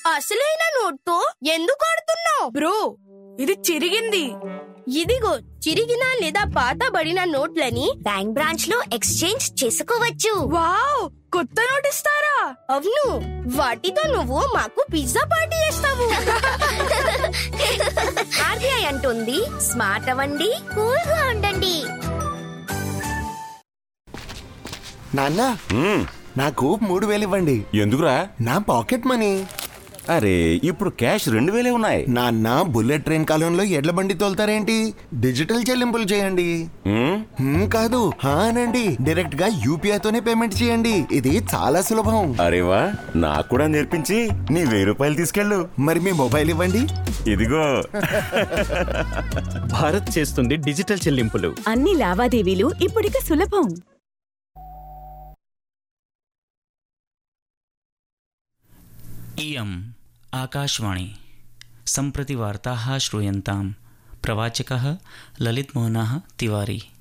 అసలైన నోట్తో ఎందుకు ఆడుతున్నావు బ్రో ఇది చిరిగింది ఇదిగో చిరిగిన లేదా పాతబడిన నోట్లని బ్యాంక్ బ్రాంచ్ లో ఎక్స్చేంజ్ చేసుకోవచ్చు వావ్ కొత్త నోట్ ఇస్తారా అవును వాటితో నువ్వు మాకు పిజ్జా పార్టీ చేస్తావు ఆర్బీఐ అంటుంది స్మార్ట్ అవ్వండి కూల్ గా ఉండండి నాన్న మ్మ్. నాకు మూడు వేలు ఇవ్వండి ఎందుకురా నా పాకెట్ మనీ అరే ఇప్పుడు క్యాష్ రెండు వేలే ఉన్నాయి నాన్న బుల్లెట్ ట్రైన్ కాలంలో ఎడ్ల బండి తోలుతారేంటి డిజిటల్ చెల్లింపులు చేయండి మ్మ్. హ్మ్, కాదు హా అనండి డైరెక్ట్ గా యూపీఐ తోనే పేమెంట్ చేయండి ఇది చాలా సులభం అరే వా నాకు కూడా నేర్పించి నీ వెయ్యి రూపాయలు తీసుకెళ్ళు మరి మీ మొబైల్ ఇవ్వండి ఇదిగో భారత్ చేస్తుంది డిజిటల్ చెల్లింపులు అన్ని లావాదేవీలు ఇప్పుడిక సులభం इयम् आकाशवाणी सम्प्रति वार्ताः श्रूयन्ताम् प्रवाचकः ललितमोहनः तिवारी